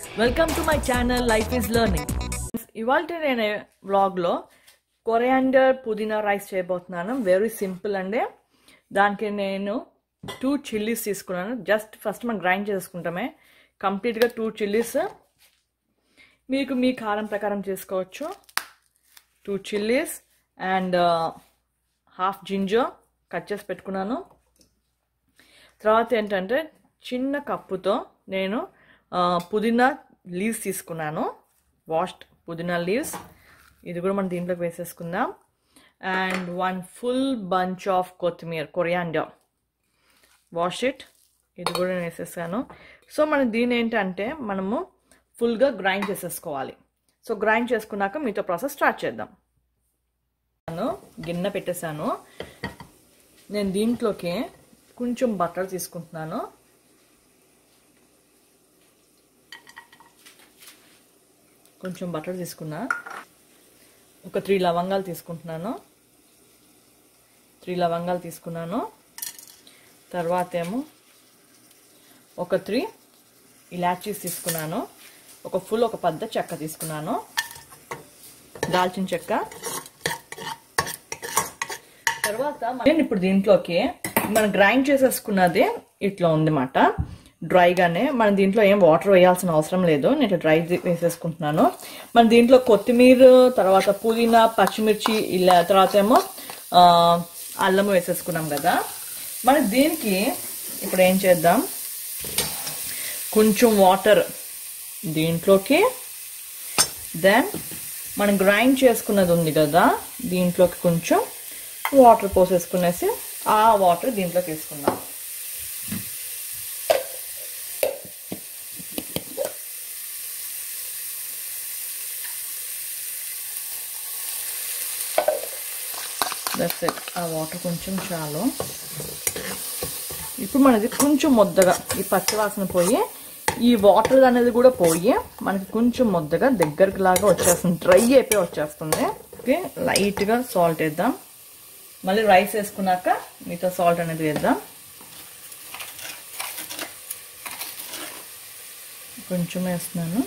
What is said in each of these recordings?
Welcome to my channel life is learning ఇవాళ నేను వ్లాగ్లో కొరియాండర్ పుదీనా రైస్ చేయబోతున్నాను వెరీ సింపుల్ అండి దానికి నేను టూ చిల్లీస్ తీసుకున్నాను జస్ట్ ఫస్ట్ మనం గ్రైండ్ చేసుకుంటామే కంప్లీట్గా టూ చిల్లీస్ మీకు మీ కారం ప్రకారం చేసుకోవచ్చు two chillies and half ginger cut చేసి పెట్టుకున్నాను తర్వాత ఏంటంటే చిన్న కప్పుతో నేను ఆ, పుదీనా లీవ్స్ తీసుకున్నాను వాష్డ్ పుదీనా లీవ్స్ ఇది కూడా మనం దీంట్లోకి వేసేసుకుందాం and one full bunch of కొత్తిమీర కొరియాండర్ వాష్ ఇట్ ఇది కూడా నేను వేసేసాను సో మన దీని ఏంటంటే మనము ఫుల్గా గ్రైండ్ చేసేసుకోవాలి సో గ్రైండ్ చేసుకున్నాక మీతో ప్రాసెస్ స్టార్ట్ చేద్దాం నేను గిన్నె పెట్టేశాను నేను దీంట్లోకి కొంచెం బటర్ తీసుకుంటున్నాను కొంచెం బటర్ తీసుకున్నా ఒక త్రీ లవంగాలు తీసుకుంటున్నాను త్రీ లవంగాలు తీసుకున్నాను తర్వాత ఏమో ఒక త్రీ ఇలాచీస్ తీసుకున్నాను ఒక ఫుల్ ఒక పెద్ద చెక్క తీసుకున్నాను దాల్చిన చెక్క తర్వాత నేను ఇప్పుడు దీంట్లోకి మనం గ్రైండ్ చేసేసుకున్నది ఇట్లా ఉందన్నమాట డ్రైగానే మనం దీంట్లో ఏం వాటర్ వేయాల్సిన అవసరం లేదు నేను డ్రై వేసేసుకుంటున్నాను మన దీంట్లో కొత్తిమీర తర్వాత పుదీనా పచ్చిమిర్చి ఇలా తర్వాత ఏమో ఆ, అల్లం వేసేసుకున్నాం కదా మన దీనికి ఇప్పుడు ఏం చేద్దాం కొంచెం వాటర్ దీంట్లోకి దెన్ మనం గ్రైండ్ చేసుకున్నది ఉంది కదా దీంట్లోకి కొంచెం వాటర్ పోసేసుకునేసి ఆ వాటర్ దీంట్లోకి వేసుకుందాం దట్స్ ఇట్ ఆ వాటర్ కొంచెం చాలు ఇప్పుడు మనది కొంచెం ముద్దగా ఈ పచ్చివాసన పోయి ఈ వాటర్ అనేది కూడా పోయి మనకి కొంచెం ముద్దగా దగ్గరికి లాగా వచ్చేస్తుంది డ్రై అయిపోయి వచ్చేస్తుంది ఓకే లైట్గా సాల్ట్ వేద్దాం మళ్ళీ రైస్ వేసుకున్నాక మిగతా సాల్ట్ అనేది వేద్దాం కొంచెం వేస్తున్నాను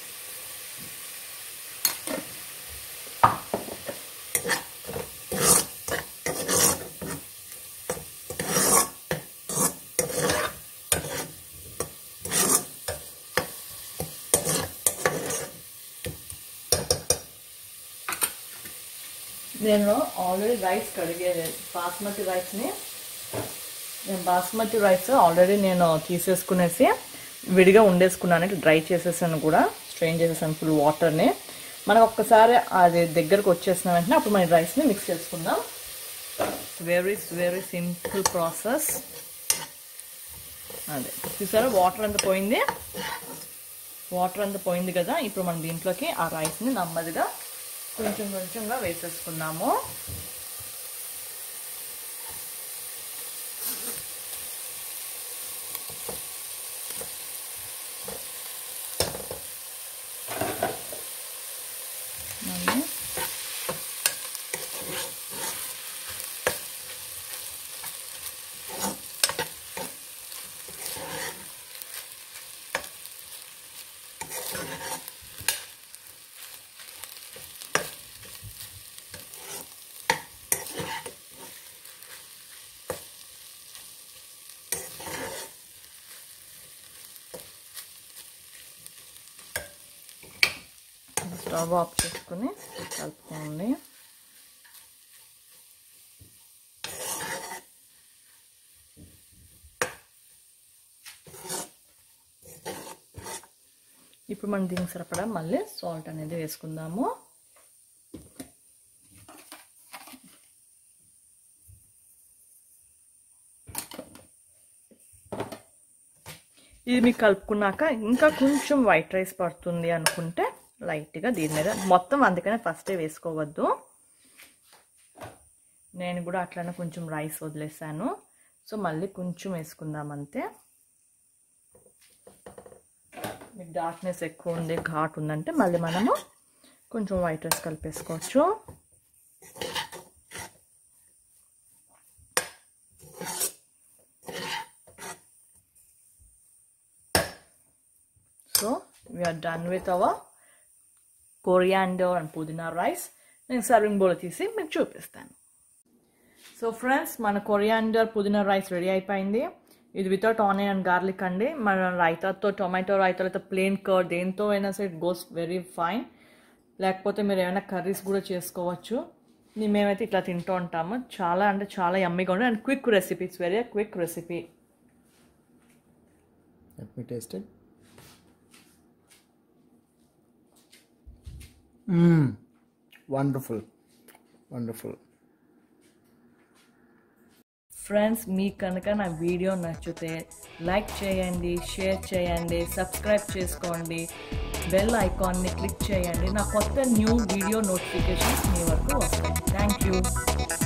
నేను ఆల్రెడీ రైస్ కడిగేది బాస్మతి రైస్ని నేను బాస్మతి రైస్ ఆల్రెడీ నేను తీసేసుకునేసి విడిగా ఉండేసుకున్నాను ఇట్లా డ్రై చేసేసాను కూడా స్ట్రెయిన్ చేసేసాను ఫుల్ వాటర్ని మనకు ఒక్కసారి అది దగ్గరకు వచ్చేసిన వెంటనే అప్పుడు మన రైస్ని మిక్స్ చేసుకుందాం వెరీ వెరీ సింపుల్ ప్రాసెస్ అదే చూసారా వాటర్ అంతా పోయింది వాటర్ అంతా పోయింది కదా ఇప్పుడు మనం దీంట్లోకి ఆ రైస్ని నెమ్మదిగా కొంచెం కొంచెంగా వేసేసుకున్నాము మళ్ళీ స్టవ్ ఆఫ్ చేసుకుని కలుపుకోండి ఇప్పుడు మనం దీనికి సరిపడా మళ్ళీ సాల్ట్ అనేది వేసుకుందాము ఇది మీకు కలుపుకున్నాక ఇంకా కొంచెం వైట్ రైస్ పడుతుంది అనుకుంటే లైట్గా దీని మీద మొత్తం అందుకనే ఫస్టే వేసుకోవద్దు నేను కూడా అట్లనే కొంచెం రైస్ వదిలేసాను సో మళ్ళీ కొంచెం వేసుకుందాం అంతే మీకు డార్క్నెస్ ఎక్కువ ఉంది ఘాట్ ఉందంటే మళ్ళీ మనము కొంచెం వైట్ రైస్ కలిపేసుకోవచ్చు so we're done with our coriander and pudina rice నేను సర్వింగ్ బౌల్ తీసి మీకు చూపిస్తాను సో ఫ్రెండ్స్ మన కొరియాండర్ పుదీనా రైస్ రెడీ అయిపోయింది ఇది వితౌట్ ఆనియన్ అండ్ గార్లిక్ అండి మన రైతాతో టొమాటో రైతా అయితే ప్లేన్ కర్డ్ దేంతో అయినా సరే ఇట్ గోస్ వెరీ ఫైన్ లేకపోతే మీరు ఏమైనా కర్రీస్ కూడా చేసుకోవచ్చు ని- మేమైతే ఇట్లా తింటూ ఉంటాము చాలా అంటే చాలా యమ్మీగా ఉంటుంది and quick recipe it's very quick recipe Let me taste it. Mmm. Wonderful. Wonderful. Friends మీకు కనుక నా వీడియో నచ్చితే లైక్ చేయండి షేర్ చేయండి సబ్స్క్రైబ్ చేసుకోండి బెల్ ఐకాన్ని క్లిక్ చేయండి నా కొత్త న్యూ వీడియో నోటిఫికేషన్స్ మీ వరకు వస్తాయి థ్యాంక్ యూ